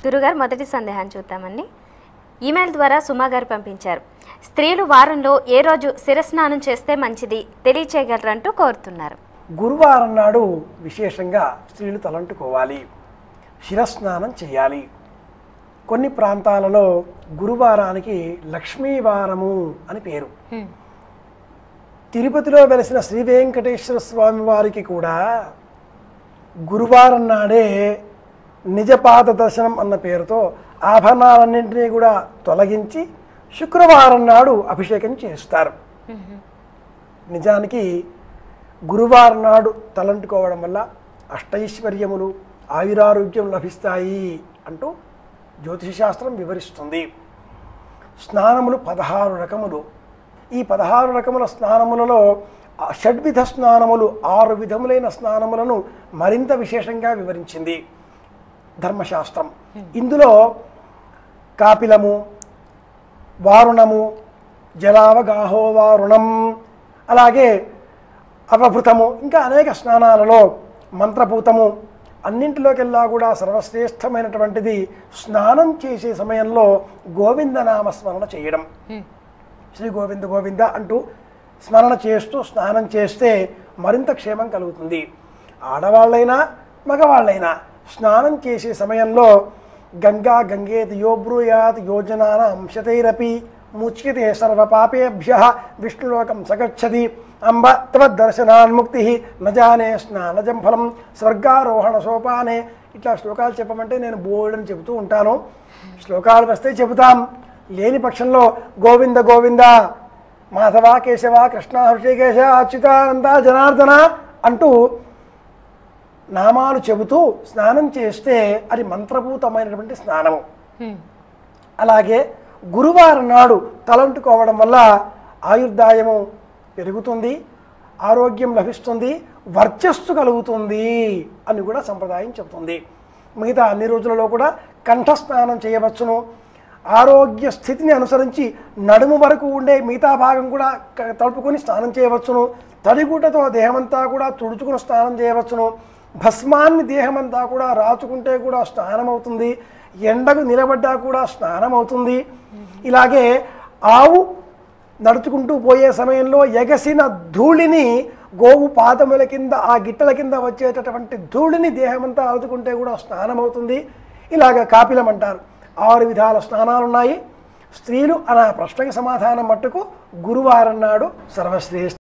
గురుగారు మొదటి సందేహాన్ని చూద్దామండి ఈమెయిల్ ద్వారా సుమా గారు పంపించారు స్త్రీలు వారంలో ఏ రోజు శిరస్నానం చేస్తే మంచిది తెలియచేయగలరంటూ కోరుతున్నారు గురువారం నాడు విశేషంగా స్త్రీలు తలంటుకోవాలి శిరస్నానం చేయాలి కొన్ని ప్రాంతాలలో గురువారానికి లక్ష్మీవారము అని పేరు హ్మ్. తిరుపతిలో వెలిసిన శ్రీ వెంకటేశ్వర స్వామి వారికి కూడా గురువారం నాడే నిజపాద దర్శనం అన్న పేరుతో ఆభరణాలన్నింటినీ కూడా తొలగించి శుక్రవారం నాడు అభిషేకం చేస్తారు నిజానికి గురువారం నాడు తలంటుకోవడం వల్ల అష్టైశ్వర్యములు ఆయురారోగ్యం లభిస్తాయి అంటూ జ్యోతిష శాస్త్రం వివరిస్తుంది స్నానములు పదహారు రకములు ఈ పదహారు రకముల స్నానములలో ఆ షడ్విధ స్నానములు ఆరు విధములైన స్నానములను మరింత విశేషంగా వివరించింది ధర్మశాస్త్రం ఇందులో కాపిలము వారుణము జలావగాహో వారుణం అలాగే అవభృతము ఇంకా అనేక స్నానాలలో మంత్రపూతము అన్నింటిలోకెల్లా కూడా సర్వశ్రేష్టమైనటువంటిది స్నానం చేసే సమయంలో గోవిందనామ స్మరణ చేయడం శ్రీ గోవింద గోవింద అంటూ స్మరణ చేస్తూ స్నానం చేస్తే మరింత క్షేమం కలుగుతుంది ఆడవాళ్ళైనా మగవాళ్ళైనా స్నానం చేసే సమయంలో గంగా గంగేతి యోబ్రూయాత్ యోజనాన అంశతైరపి ముచ్యతే సర్వపాపేభ్య విష్ణులోకం సగచ్చది అంబ తవద్దర్శనాన్ముక్తి నజానే స్నానజం ఫలం స్వర్గారోహణ సోపానే ఇట్లా శ్లోకాలు చెప్పమంటే నేను బోల్డని చెబుతూ ఉంటాను శ్లోకాలు వస్తే చెబుతాం లేని పక్షంలో గోవింద గోవింద మాధవ కేశవ కృష్ణ హృషికేశ అచ్యుతానంద జనార్దన అంటూ నామాలు చెబుతూ స్నానం చేస్తే అది మంత్రభూతమైనటువంటి స్నానము హ్మ్. అలాగే గురువారం నాడు తలంటుకోవడం వల్ల ఆయుర్దాయము పెరుగుతుంది ఆరోగ్యం లభిస్తుంది వర్చస్సు కలుగుతుంది అని కూడా సంప్రదాయం చెబుతుంది మిగతా అన్ని రోజులలో కూడా కంఠస్నానం చేయవచ్చును ఆరోగ్య స్థితిని అనుసరించి నడుము వరకు ఉండే మిగతా భాగం కూడా క- తడుపుకొని స్నానం చేయవచ్చును తడిగుడ్డతో దేహమంతా కూడా తుడుచుకుని స్నానం చేయవచ్చును భస్మాన్ని దేహమంతా కూడా రాచుకుంటే కూడా స్నానం అవుతుంది ఎండకు నిలబడ్డా కూడా స్నానం అవుతుంది ఇలాగే ఆవు నడుచుకుంటూ పోయే సమయంలో ఎగసిన ధూళిని గోవు పాదముల కింద ఆ గిట్టల కింద వచ్చేటటువంటి ధూళిని దేహమంతా అలుచుకుంటే కూడా స్నానం అవుతుంది ఇలాగ కాపిలం అంటారు ఆరు విధాల స్నానాలు ఉన్నాయి స్త్రీలు అన్న ప్రశ్నకి సమాధానం మట్టుకు గురువారం నాడు సర్వశ్రేష్ఠ